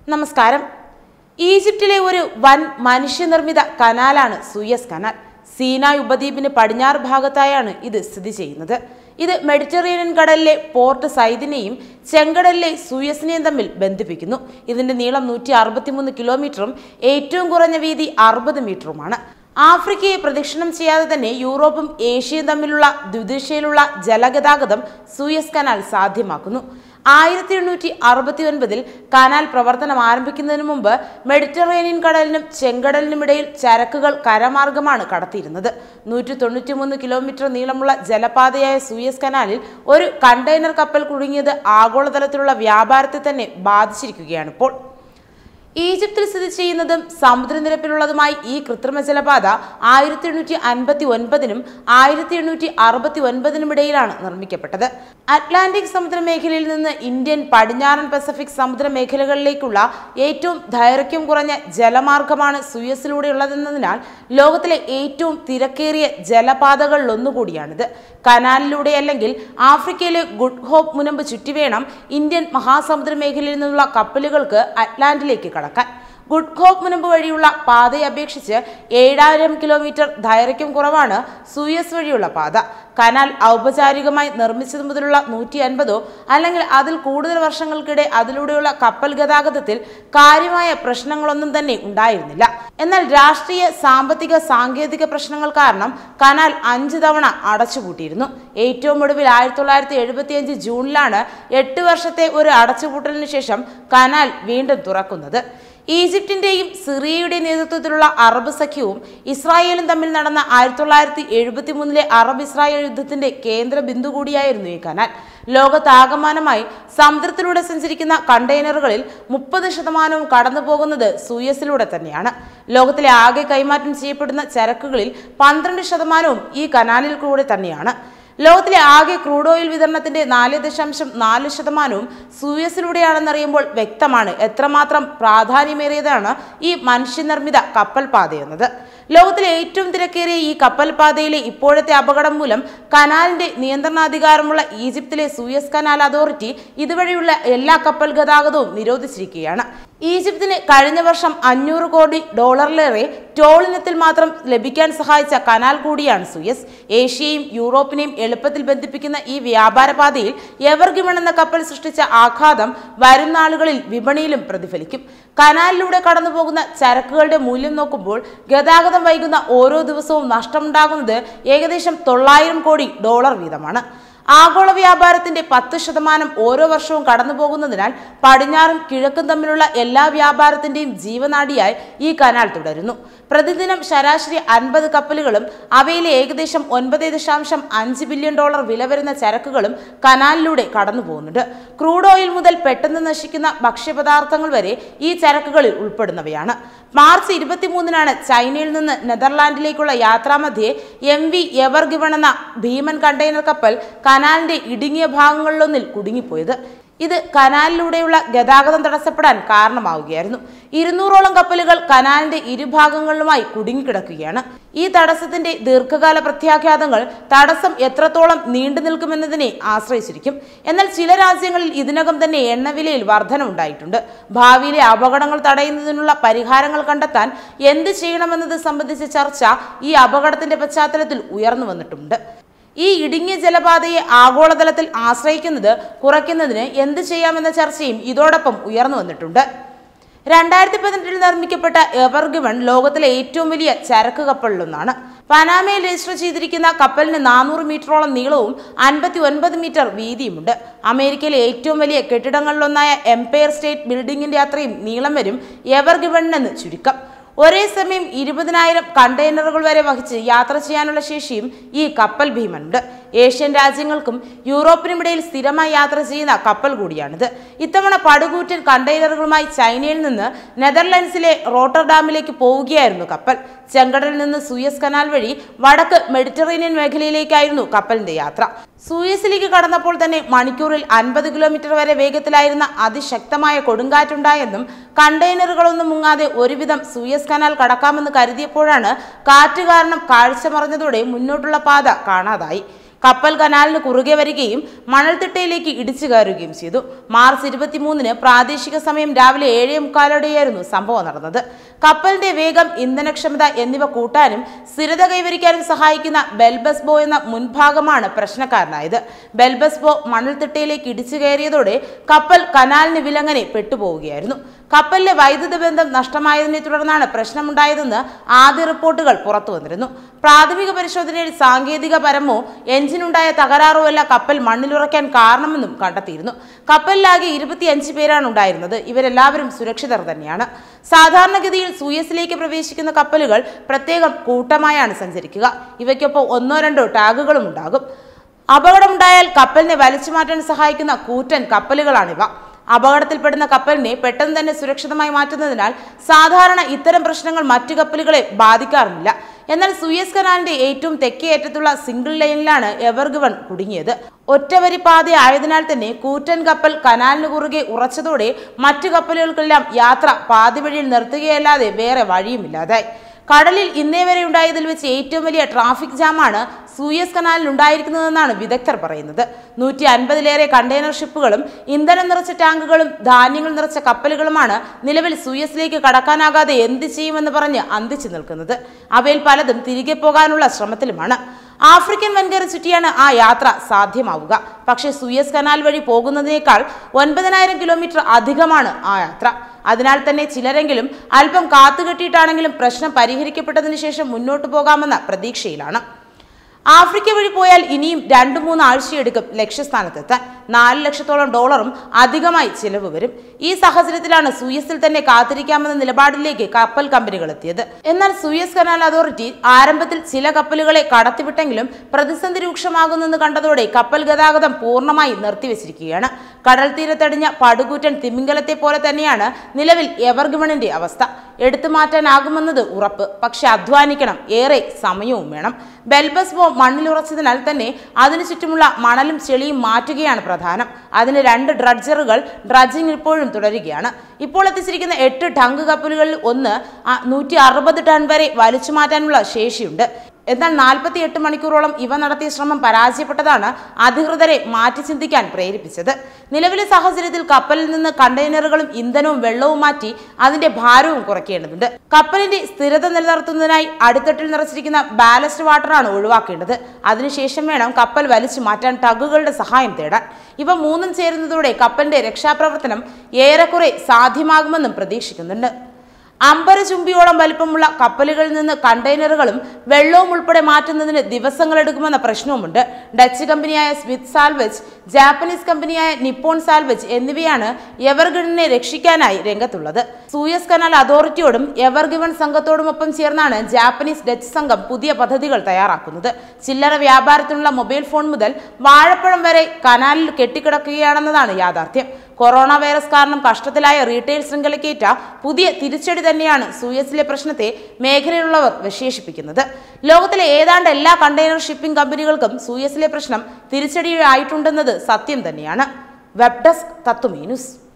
നമസ്കാരം ഈജിപ്തിലെ ഒരു വൻ മനുഷ്യനിർമ്മിത കനാലാണ് സൂയസ് കനാൽ സീനായ് ഉപദ്വീപിന് പടിഞ്ഞാറ് ഭാഗത്തായാണ് ഇത് സ്ഥിതി ചെയ്യുന്നത് ഇത് മെഡിറ്ററേനിയൻ കടലിലെ പോർട്ട് സൈദിനെയും ചെങ്കടലിലെ സൂയസിനെയും തമ്മിൽ ബന്ധിപ്പിക്കുന്നു ഇതിന്റെ നീളം നൂറ്റി അറുപത്തിമൂന്ന് കിലോമീറ്ററും ഏറ്റവും കുറഞ്ഞ വീതി അറുപത് മീറ്ററുമാണ് ആഫ്രിക്കയെ പ്രദക്ഷിണം ചെയ്യാതെ തന്നെ യൂറോപ്പും ഏഷ്യയും തമ്മിലുള്ള ദ്വിദിശയിലുള്ള ജലഗതാഗതം സൂയസ് കനാൽ സാധ്യമാക്കുന്നു ആയിരത്തി എണ്ണൂറ്റി അറുപത്തി ഒൻപതിൽ കനാൽ പ്രവർത്തനം ആരംഭിക്കുന്നതിന് മുമ്പ് മെഡിറ്ററേനിയൻ കടലിനും ചെങ്കടലിനുമിടയിൽ ചരക്കുകൾ കരമാർഗമാണ് കടത്തിയിരുന്നത് നൂറ്റി തൊണ്ണൂറ്റിമൂന്ന് കിലോമീറ്റർ നീളമുള്ള ജലപാതയായ സൂയസ് കനാലിൽ ഒരു കണ്ടെയ്നർ കപ്പൽ കുടുങ്ങിയത് ആഗോളതലത്തിലുള്ള വ്യാപാരത്തെ തന്നെ ബാധിച്ചിരിക്കുകയാണ് ഇപ്പോൾ ഈജിപ്തിൽ സ്ഥിതി ചെയ്യുന്നതും സമുദ്രനിരപ്പിലുള്ളതുമായി ഈ കൃത്രിമ ജലപാത ആയിരത്തി എണ്ണൂറ്റി അൻപത്തി ഒൻപതിനും ആയിരത്തി എണ്ണൂറ്റി അറുപത്തി ഒൻപതിനും ഇടയിലാണ് നിർമ്മിക്കപ്പെട്ടത് അറ്റ്ലാന്റിക് സമുദ്ര മേഖലയിൽ നിന്ന് ഇന്ത്യൻ പടിഞ്ഞാറൻ പസഫിക് സമുദ്ര മേഖലകളിലേക്കുള്ള ഏറ്റവും ദൈർഘ്യം കുറഞ്ഞ ജലമാർഗമാണ് സുയസിലൂടെയുള്ളതെന്നതിനാൽ ലോകത്തിലെ ഏറ്റവും തിരക്കേറിയ ജലപാതകളിലൊന്നുകൂടിയാണിത് കനാലിലൂടെ അല്ലെങ്കിൽ ആഫ്രിക്കയിലെ ഗുഡ് ഹോപ്പ് മുനമ്പ് ചുറ്റിവേണം ഇന്ത്യൻ മഹാസമുദ്ര മേഖലയിൽ നിന്നുള്ള കപ്പലുകൾക്ക് അറ്റ്ലാന്റിലേക്ക് കടക്കാൻ ഗുഡ് ഹോപ്പ് മുനമ്പ് വഴിയുള്ള പാതയെ അപേക്ഷിച്ച് ഏഴായിരം കിലോമീറ്റർ ദൈർഘ്യം കുറവാണ് സൂയസ് വഴിയുള്ള പാത കനാൽ ഔപചാരികമായി നിർമ്മിച്ചത് മുതലുള്ള നൂറ്റി അൻപതോ അല്ലെങ്കിൽ അതിൽ കൂടുതൽ വർഷങ്ങൾക്കിടെ അതിലൂടെയുള്ള കപ്പൽ ഗതാഗതത്തിൽ കാര്യമായ പ്രശ്നങ്ങളൊന്നും തന്നെ ഉണ്ടായിരുന്നില്ല എന്നാൽ രാഷ്ട്രീയ സാമ്പത്തിക സാങ്കേതിക പ്രശ്നങ്ങൾ കാരണം കനാൽ അഞ്ച് തവണ അടച്ചുപൂട്ടിയിരുന്നു ഏറ്റവും ഒടുവിൽ ആയിരത്തി തൊള്ളായിരത്തി എഴുപത്തിയഞ്ച് ജൂണിലാണ് എട്ട് വർഷത്തെ ഒരു അടച്ചുപൂട്ടലിന് ശേഷം കനാൽ വീണ്ടും തുറക്കുന്നത് ഈജിപ്തിന്റെയും സിറിയയുടെയും നേതൃത്വത്തിലുള്ള അറബ് സഖ്യവും ഇസ്രായേലും തമ്മിൽ നടന്ന ആയിരത്തി തൊള്ളായിരത്തി എഴുപത്തി മൂന്നിലെ അറബ് ഇസ്രായേൽ യുദ്ധത്തിന്റെ കേന്ദ്ര ബിന്ദു കൂടിയായിരുന്നു ഈ കനാൽ ലോകത്താകമാനമായി സമുദ്രത്തിലൂടെ സഞ്ചരിക്കുന്ന കണ്ടെയ്നറുകളിൽ മുപ്പത് ശതമാനവും കടന്നു പോകുന്നത് സൂയസിലൂടെ തന്നെയാണ് ലോകത്തിലെ ആകെ കൈമാറ്റം ചെയ്യപ്പെടുന്ന ചരക്കുകളിൽ പന്ത്രണ്ട് ശതമാനവും ഈ കനാലിൽ കൂടെ തന്നെയാണ് ലോകത്തിലെ ആകെ ക്രൂഡ് ഓയിൽ വിതരണത്തിന്റെ നാല് ദശാംശം നാല് ശതമാനവും സൂയസിലൂടെയാണെന്നറിയുമ്പോൾ വ്യക്തമാണ് എത്രമാത്രം പ്രാധാന്യമേറിയതാണ് ഈ മനുഷ്യനിർമ്മിത കപ്പൽ പാതയെന്നത് ലോകത്തിലെ ഏറ്റവും തിരക്കേറിയ ഈ കപ്പൽ പാതയിലെ ഇപ്പോഴത്തെ അപകടം മൂലം കനാലിന്റെ നിയന്ത്രണാധികാരമുള്ള ഈജിപ്തിലെ സൂയസ് കനാൽ അതോറിറ്റി ഇതുവഴിയുള്ള എല്ലാ കപ്പൽ ഗതാഗതവും നിരോധിച്ചിരിക്കുകയാണ് ഈജിപ്തിന് കഴിഞ്ഞ വർഷം അഞ്ഞൂറ് കോടി ഡോളറിലേറെ ടോൾ ഇനത്തിൽ മാത്രം ലഭിക്കാൻ സഹായിച്ച കനാൽ കൂടിയാണ് സൂയസ് ഏഷ്യയും യൂറോപ്പിനെയും എളുപ്പത്തിൽ ബന്ധിപ്പിക്കുന്ന ഈ വ്യാപാര പാതയിൽ എവർഗിമൺ എന്ന കപ്പൽ സൃഷ്ടിച്ച ആഘാതം വരും നാളുകളിൽ വിപണിയിലും പ്രതിഫലിക്കും കനാലിലൂടെ കടന്നുപോകുന്ന ചരക്കുകളുടെ മൂല്യം നോക്കുമ്പോൾ ഗതാഗതം വൈകുന്ന ഓരോ ദിവസവും നഷ്ടമുണ്ടാകുന്നത് ഏകദേശം തൊള്ളായിരം കോടി ഡോളർ വീതമാണ് ആഗോള വ്യാപാരത്തിന്റെ പത്ത് ശതമാനം ഓരോ വർഷവും കടന്നു പോകുന്നതിനാൽ പടിഞ്ഞാറും കിഴക്കും തമ്മിലുള്ള എല്ലാ വ്യാപാരത്തിന്റെയും ജീവനാഡിയായി ഈ കനാൽ തുടരുന്നു പ്രതിദിനം ശരാശരി അൻപത് കപ്പലുകളും അവയിലെ ഏകദേശം ഒൻപത് ദശാംശം അഞ്ച് ബില്യൺ ഡോളർ വില വരുന്ന ചരക്കുകളും കനാലിലൂടെ കടന്നു പോകുന്നുണ്ട് ക്രൂഡ് ഓയിൽ മുതൽ പെട്ടെന്ന് നശിക്കുന്ന ഭക്ഷ്യപദാർത്ഥങ്ങൾ വരെ ഈ ചരക്കുകളിൽ ഉൾപ്പെടുന്നവയാണ് മാർച്ച് ഇരുപത്തിമൂന്നിനാണ് ചൈനയിൽ നിന്ന് നെതർലാൻഡിലേക്കുള്ള യാത്രാമധ്യേ എം വി എവർ ഗിവൺ എന്ന ഭീമൻ കണ്ടെയ്നർ കപ്പൽ കനാലിന്റെ ഇടുങ്ങിയ ഭാഗങ്ങളിലൊന്നിൽ കുടുങ്ങിപ്പോയത് ഇത് കനാലിലൂടെയുള്ള ഗതാഗതം തടസ്സപ്പെടാൻ കാരണമാവുകയായിരുന്നു ഇരുന്നൂറോളം കപ്പലുകൾ കനാലിന്റെ ഇരുഭാഗങ്ങളിലുമായി കുടുങ്ങിക്കിടക്കുകയാണ് ഈ തടസ്സത്തിന്റെ ദീർഘകാല പ്രത്യാഘാതങ്ങൾ തടസ്സം എത്രത്തോളം നീണ്ടു നിൽക്കുമെന്നതിനെ ആശ്രയിച്ചിരിക്കും എന്നാൽ ചില രാജ്യങ്ങളിൽ ഇതിനകം തന്നെ എണ്ണവിലയിൽ വർധന ഉണ്ടായിട്ടുണ്ട് ഭാവിയിലെ അപകടങ്ങൾ തടയുന്നതിനുള്ള പരിഹാരങ്ങൾ കണ്ടെത്താൻ എന്ത് ചെയ്യണമെന്നത് സംബന്ധിച്ച ചർച്ച ഈ അപകടത്തിന്റെ പശ്ചാത്തലത്തിൽ ഉയർന്നു വന്നിട്ടുണ്ട് ഈ ഇടുങ്ങിയ ജലപാതയെ ആഗോളതലത്തിൽ ആശ്രയിക്കുന്നത് കുറയ്ക്കുന്നതിന് എന്ത് ചെയ്യാമെന്ന ചർച്ചയും ഇതോടൊപ്പം ഉയർന്നു വന്നിട്ടുണ്ട് രണ്ടായിരത്തി പതിനെട്ടിൽ നിർമ്മിക്കപ്പെട്ട എവർഗിവൺ ലോകത്തിലെ ഏറ്റവും വലിയ ചരക്ക് കപ്പലിലൊന്നാണ് പനാമയിൽ രജിസ്റ്റർ ചെയ്തിരിക്കുന്ന കപ്പലിന് നാനൂറ് മീറ്ററോളം നീളവും അൻപത്തി ഒൻപത് മീറ്റർ വീതിയുമുണ്ട് അമേരിക്കയിലെ ഏറ്റവും വലിയ കെട്ടിടങ്ങളിലൊന്നായ എംപയർ സ്റ്റേറ്റ് ബിൽഡിംഗിന്റെ അത്രയും നീളം വരും എവർഗിവണിനെന്ന് ചുരുക്കം ഒരേ സമയം ഇരുപതിനായിരം കണ്ടെയ്നറുകൾ വരെ വഹിച്ച് യാത്ര ചെയ്യാനുള്ള ശേഷിയും ഈ കപ്പൽ ഭീമനുണ്ട് ഏഷ്യൻ രാജ്യങ്ങൾക്കും യൂറോപ്പിനുമിടയിൽ സ്ഥിരമായി യാത്ര ചെയ്യുന്ന കപ്പൽ കൂടിയാണിത് ഇത്തവണ പടുകൂറ്റൻ കണ്ടെയ്നറുകളുമായി ചൈനയിൽ നിന്ന് നെതർലൻഡ്സിലെ റോട്ടർഡാമിലേക്ക് പോവുകയായിരുന്നു കപ്പൽ ചെങ്കടലിൽ നിന്ന് സൂയസ് കനാൽ വഴി വടക്ക് മെഡിറ്ററേനിയൻ മേഖലയിലേക്കായിരുന്നു കപ്പലിന്റെ യാത്ര സൂയസിലേക്ക് കടന്നപ്പോൾ തന്നെ മണിക്കൂറിൽ അൻപത് കിലോമീറ്റർ വരെ വേഗത്തിലായിരുന്ന അതിശക്തമായ കൊടുങ്കാറ്റുണ്ടായെന്നും കണ്ടെയ്നറുകളൊന്നും മുങ്ങാതെ ഒരുവിധം സൂയസ് കനാൽ കടക്കാമെന്ന് കരുതിയപ്പോഴാണ് കാറ്റ് കാരണം കാഴ്ച മറഞ്ഞതോടെ മുന്നോട്ടുള്ള പാത കാണാതായി കപ്പൽ കനാലിന് കുറുകെ വരികയും മണൽത്തിട്ടയിലേക്ക് ഇടിച്ചു കയറുകയും ചെയ്തു മാർച്ച് ഇരുപത്തിമൂന്നിന് പ്രാദേശിക സമയം രാവിലെ ഏഴേ മുക്കാലോടെയായിരുന്നു സംഭവം നടന്നത് കപ്പലിന്റെ വേഗം ഇന്ധനക്ഷമത എന്നിവ കൂട്ടാനും സ്ഥിരത കൈവരിക്കാനും സഹായിക്കുന്ന ബെൽബസ്ബോ എന്ന മുൻഭാഗമാണ് പ്രശ്നക്കാരനായത് ബെൽബസ്ബോ മണൽത്തിട്ടയിലേക്ക് ഇടിച്ചു കയറിയതോടെ കപ്പൽ കനാലിന് വിലങ്ങനെ പെട്ടുപോവുകയായിരുന്നു കപ്പലിലെ വൈദ്യുത ബന്ധം നഷ്ടമായതിനെ തുടർന്നാണ് പ്രശ്നമുണ്ടായതെന്ന് ആദ്യ റിപ്പോർട്ടുകൾ പുറത്തു വന്നിരുന്നു പ്രാഥമിക പരിശോധനയിൽ സാങ്കേതിക പരമോ എഞ്ചിനുണ്ടായ തകരാറോ അല്ല കപ്പൽ മണ്ണിലുറയ്ക്കാൻ കാരണമെന്നും കണ്ടെത്തിയിരുന്നു കപ്പലിലാകെ ഇരുപത്തിയഞ്ച് പേരാണ് ഉണ്ടായിരുന്നത് ഇവരെല്ലാവരും സുരക്ഷിതർ തന്നെയാണ് സാധാരണഗതിയിൽ സൂയസിലേക്ക് പ്രവേശിക്കുന്ന കപ്പലുകൾ പ്രത്യേകം കൂട്ടമായാണ് സഞ്ചരിക്കുക ഇവയ്ക്കൊപ്പം ഒന്നോ രണ്ടോ ടാഗുകളും ഉണ്ടാകും അപകടമുണ്ടായാൽ കപ്പലിനെ വലിച്ചു മാറ്റാൻ സഹായിക്കുന്ന കൂറ്റൻ കപ്പലുകളാണിവ അപകടത്തിൽപ്പെടുന്ന കപ്പലിനെ പെട്ടെന്ന് തന്നെ സുരക്ഷിതമായി മാറ്റുന്നതിനാൽ സാധാരണ ഇത്തരം പ്രശ്നങ്ങൾ മറ്റു കപ്പലുകളെ ബാധിക്കാറുമില്ല എന്നാൽ സൂയസ് കനാലിന്റെ ഏറ്റവും തെക്കേ അറ്റത്തുള്ള സിംഗിൾ ലൈനിലാണ് എവർഗവൺ കുടുങ്ങിയത് ഒറ്റവരി പാത ആയതിനാൽ തന്നെ കൂറ്റൻ കപ്പൽ കനാലിന് കുറുകെ ഉറച്ചതോടെ മറ്റു കപ്പലുകൾക്കെല്ലാം യാത്ര പാതി വഴിയിൽ നിർത്തുകയല്ലാതെ വേറെ വഴിയുമില്ലാതായി കടലിൽ ഇന്നേ വരെ ഉണ്ടായതിൽ വെച്ച് ഏറ്റവും വലിയ ട്രാഫിക് ജാമാണ് സൂയസ് കനാലിൽ ഉണ്ടായിരിക്കുന്നതെന്നാണ് വിദഗ്ധർ പറയുന്നത് നൂറ്റി അൻപതിലേറെ കണ്ടെയ്നർ ഷിപ്പുകളും ഇന്ധനം നിറച്ച ടാങ്കുകളും ധാന്യങ്ങൾ നിറച്ച കപ്പലുകളുമാണ് നിലവിൽ സൂയസിലേക്ക് കടക്കാനാകാതെ എന്ത് ചെയ്യുമെന്ന് പറഞ്ഞ് അന്തിച്ചു നിൽക്കുന്നത് അവയിൽ പലതും തിരികെ പോകാനുള്ള ശ്രമത്തിലുമാണ് ആഫ്രിക്കൻ വൻകര ചുറ്റിയാണ് ആ യാത്ര സാധ്യമാവുക പക്ഷേ സൂയസ് കനാൽ വഴി പോകുന്നതിനേക്കാൾ ഒൻപതിനായിരം കിലോമീറ്റർ അധികമാണ് ആ യാത്ര അതിനാൽ തന്നെ ചിലരെങ്കിലും അല്പം കാത്തുകെട്ടിയിട്ടാണെങ്കിലും പ്രശ്നം പരിഹരിക്കപ്പെട്ടതിന് ശേഷം മുന്നോട്ട് പോകാമെന്ന പ്രതീക്ഷയിലാണ് ആഫ്രിക്ക വഴി പോയാൽ ഇനിയും രണ്ടു മൂന്ന് ആഴ്ചയെടുക്കും ലക്ഷ്യസ്ഥാനത്തെത്താൻ നാല് ലക്ഷത്തോളം ഡോളറും അധികമായി ചിലവ് വരും ഈ സാഹചര്യത്തിലാണ് സൂയസിൽ തന്നെ കാത്തിരിക്കാമെന്ന നിലപാടിലേക്ക് കപ്പൽ കമ്പനികൾ എത്തിയത് എന്നാൽ സൂയസ് കനാൽ അതോറിറ്റി ആരംഭത്തിൽ ചില കപ്പലുകളെ കടത്തിവിട്ടെങ്കിലും പ്രതിസന്ധി രൂക്ഷമാകുന്നെന്ന് കണ്ടതോടെ കപ്പൽ ഗതാഗതം പൂർണ്ണമായി നിർത്തിവെച്ചിരിക്കുകയാണ് കടൽ തീരത്തടിഞ്ഞ പടുകൂറ്റൻ തിമിംഗലത്തെ പോലെ തന്നെയാണ് നിലവിൽ എവർഗമണിന്റെ അവസ്ഥ എടുത്തു മാറ്റാനാകുമെന്നത് ഉറപ്പ് പക്ഷെ അധ്വാനിക്കണം ഏറെ സമയവും വേണം ബെൽബസ്ബോ മണ്ണിലുറച്ചതിനാൽ തന്നെ അതിനു ചുറ്റുമുള്ള മണലും ചെളിയും മാറ്റുകയാണ് പ്രധാനം അതിന് രണ്ട് ഡ്രഡ്ജറുകൾ ഡ്രഡ്ജിംഗ് ഇപ്പോഴും തുടരുകയാണ് ഇപ്പോൾ എത്തിച്ചിരിക്കുന്ന എട്ട് ടങ്ക് കപ്പലുകളിൽ ഒന്ന് നൂറ്റി അറുപത് ടൺ വരെ വലിച്ചു മാറ്റാനുള്ള ശേഷിയുണ്ട് എന്നാൽ നാൽപ്പത്തി എട്ട് മണിക്കൂറോളം ഇവ നടത്തിയ ശ്രമം പരാജയപ്പെട്ടതാണ് അധികൃതരെ മാറ്റി ചിന്തിക്കാൻ പ്രേരിപ്പിച്ചത് നിലവിലെ സാഹചര്യത്തിൽ കപ്പലിൽ നിന്ന് കണ്ടെയ്നറുകളും ഇന്ധനവും വെള്ളവും മാറ്റി അതിന്റെ ഭാരവും കുറയ്ക്കേണ്ടതുണ്ട് കപ്പലിന്റെ സ്ഥിരത നിലനിർത്തുന്നതിനായി അടിത്തട്ടിൽ നിറച്ചിരിക്കുന്ന ബാലസ്റ്റ് വാട്ടറാണ് ഒഴിവാക്കേണ്ടത് അതിനുശേഷം വേണം കപ്പൽ വലിച്ചു മാറ്റാൻ ടഗുകളുടെ സഹായം തേടാൻ ഇവ മൂന്നും ചേരുന്നതോടെ കപ്പലിന്റെ രക്ഷാപ്രവർത്തനം ഏറെക്കുറെ സാധ്യമാകുമെന്നും പ്രതീക്ഷിക്കുന്നുണ്ട് അമ്പര ചുംബിയോളം വലിപ്പമുള്ള കപ്പലുകളിൽ നിന്ന് കണ്ടെയ്നറുകളും വെള്ളവും ഉൾപ്പെടെ മാറ്റുന്നതിന് ദിവസങ്ങളെടുക്കുമെന്ന പ്രശ്നവുമുണ്ട് ഡച്ച് കമ്പനിയായ സ്മിത്ത് സാൽവെജ് ജാപ്പനീസ് കമ്പനിയായ നിപ്പോൺ സാൽവെജ് എന്നിവയാണ് എവർഗണിനെ രക്ഷിക്കാനായി രംഗത്തുള്ളത് സൂയസ് കനാൽ അതോറിറ്റിയോടും എവർഗിവൺ സംഘത്തോടുമൊപ്പം ചേർന്നാണ് ജാപ്പനീസ് ഡച്ച് സംഘം പുതിയ പദ്ധതികൾ തയ്യാറാക്കുന്നത് ചില്ലറ വ്യാപാരത്തിനുള്ള മൊബൈൽ ഫോൺ മുതൽ വാഴപ്പഴം വരെ കനാലിൽ കെട്ടിക്കിടക്കുകയാണെന്നതാണ് യാഥാർത്ഥ്യം കൊറോണ വൈറസ് കാരണം കഷ്ടത്തിലായ റീറ്റെയിൽ ശൃംഖലക്കേറ്റ പുതിയ തിരിച്ചടി തന്നെയാണ് സൂയസിലെ പ്രശ്നത്തെ മേഖലയിലുള്ളവർ വിശേഷിപ്പിക്കുന്നത് ലോകത്തിലെ ഏതാണ്ട് എല്ലാ കണ്ടെയ്നർ ഷിപ്പിംഗ് കമ്പനികൾക്കും സൂയസിലെ പ്രശ്നം തിരിച്ചടിയായിട്ടുണ്ടെന്നത് സത്യം തന്നെയാണ് വെബ് ഡെസ്ക് തത്വമീ ന്യൂസ്